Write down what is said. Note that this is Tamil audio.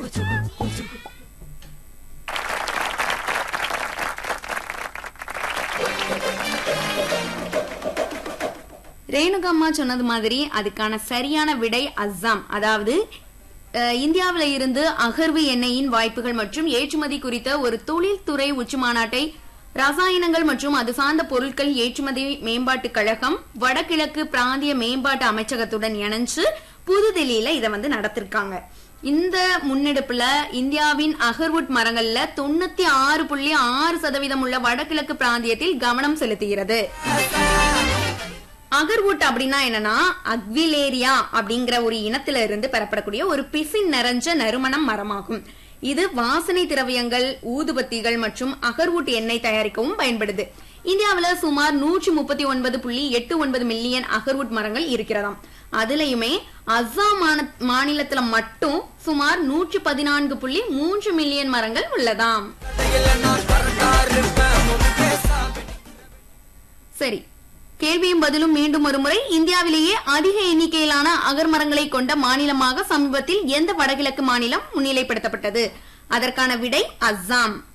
ரேணுகம்மா சொன்னது மாதிரி அதுக்கான சரியான விடை அஸ்ஸாம் அதாவது அஹ், இந்தியாவில இருந்து அகர்வு எண்ணெயின் வாய்ப்புகள் மற்றும் ஏற்றுமதி குறித்த ஒரு தொழில்துறை உச்சி மாநாட்டை ரசாயனங்கள் மற்றும் அது சார்ந்த பொருட்கள் ஏற்றுமதி மேம்பாட்டு கழகம் வடகிழக்கு பிராந்திய மேம்பாட்டு அமைச்சகத்துடன் இணைஞ்சு புதுதில்லியில இதை வந்து நடத்திருக்காங்க இந்த முன்னெடுப்புல இந்தியாவின் அகர்வுட் மரங்கள்ல தொண்ணூத்தி ஆறு புள்ளி ஆறு சதவீதம் உள்ள வடகிழக்கு பிராந்தியத்தில் கவனம் செலுத்துகிறது அகர்வுட் அப்படின்னா என்னன்னா அக்விலேரியா அப்படிங்கிற ஒரு இனத்தில இருந்து பெறப்படக்கூடிய ஒரு பிசின் நிறைஞ்ச நறுமணம் மரமாகும் இது வாசனை திரவியங்கள் ஊதுபத்திகள் மற்றும் அகர்வுட் எண்ணெய் தயாரிக்கவும் பயன்படுது இந்தியாவுல சுமார் நூற்றி முப்பத்தி ஒன்பது புள்ளி எட்டு ஒன்பது மில்லியன் அகர்வுட் மரங்கள் இருக்கிறதாம் அதுலயுமே அஸ்ஸாம் மாநில- மாநிலத்துல மட்டும் சுமார் நூற்றி பதினான்கு புள்ளி மூன்று மில்லியன் மரங்கள் உள்ளதாம் சரி கேள்வியும் பதிலும் மீண்டும் ஒரு முறை இந்தியாவிலேயே அதிக எண்ணிக்கையிலான அகர் மரங்களை கொண்ட மாநிலமாக சமீபத்தில் எந்த வடகிழக்கு மாநிலம் முன்னிலைப்படுத்தப்பட்டது அதற்கான விடை அஸ்ஸாம்